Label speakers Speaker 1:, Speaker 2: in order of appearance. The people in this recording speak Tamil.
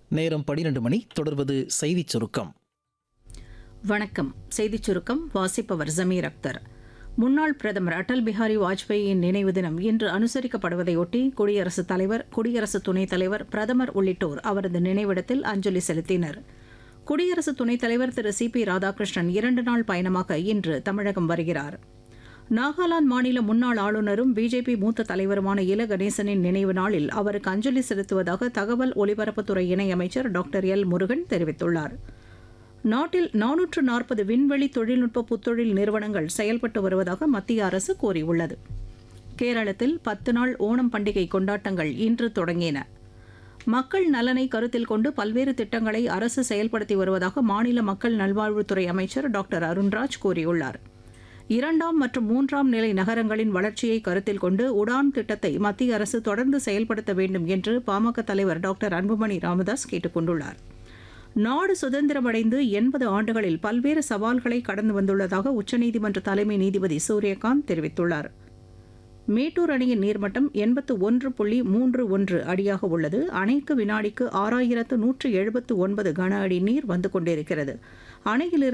Speaker 1: நேரம் பனிரெண்டு மணி தொடர்வது செய்திச் சுருக்கம்
Speaker 2: வணக்கம் செய்திச் சுருக்கம் வாசிப்பவர் ஜமீர் அக்தர் முன்னாள் பிரதமர் அடல் பிஹாரி வாஜ்பேயியின் நினைவு தினம் இன்று அனுசரிக்கப்படுவதையொட்டி குடியரசுத் தலைவர் குடியரசு துணைத் தலைவர் பிரதமர் உள்ளிட்டோர் அவரது நினைவிடத்தில் அஞ்சலி செலுத்தினர் குடியரசு துணைத் தலைவர் திரு சி பி ராதாகிருஷ்ணன் இரண்டு நாள் பயணமாக இன்று தமிழகம் வருகிறார் நாகாலாந்து மாநில முன்னாள் ஆளுநரும் பிஜேபி மூத்த தலைவருமான இல கணேசனின் நினைவு நாளில் அவருக்கு அஞ்சலி செலுத்துவதாக தகவல் ஒலிபரப்புத்துறை இணையமைச்சர் டாக்டர் எல் முருகன் தெரிவித்துள்ளார் நாட்டில் நானூற்று நாற்பது விண்வெளி தொழில்நுட்ப புத்தொழில் நிறுவனங்கள் செயல்பட்டு வருவதாக மத்திய அரசு கூறியுள்ளது கேரளத்தில் பத்து நாள் ஓணம் பண்டிகை கொண்டாட்டங்கள் இன்று தொடங்கின மக்கள் நலனை கருத்தில் கொண்டு பல்வேறு திட்டங்களை அரசு செயல்படுத்தி வருவதாக மாநில மக்கள் நல்வாழ்வுத்துறை அமைச்சர் டாக்டர் அருண்ராஜ் கூறியுள்ளார் இரண்டாம் மற்றும் மூன்றாம் நிலை நகரங்களின் வளர்ச்சியை கருத்தில் கொண்டு உடான் திட்டத்தை மத்திய அரசு தொடர்ந்து செயல்படுத்த வேண்டும் என்று பாமக தலைவர் டாக்டர் அன்புமணி ராமதாஸ் கேட்டுக் கொண்டுள்ளார் நாடு சுதந்திரமடைந்து எண்பது ஆண்டுகளில் பல்வேறு சவால்களை கடந்து வந்துள்ளதாக உச்சநீதிமன்ற தலைமை நீதிபதி சூரியகாந்த் தெரிவித்துள்ளார் மேட்டூர் அணையின் நீர்மட்டம் எண்பத்து ஒன்று புள்ளி மூன்று ஒன்று அடியாக உள்ளது அணைக்கு வினாடிக்கு ஆறாயிரத்து நூற்று எழுபத்து ஒன்பது கன அடி நீர் வந்து கொண்டிருக்கிறது அணையிலிருந்து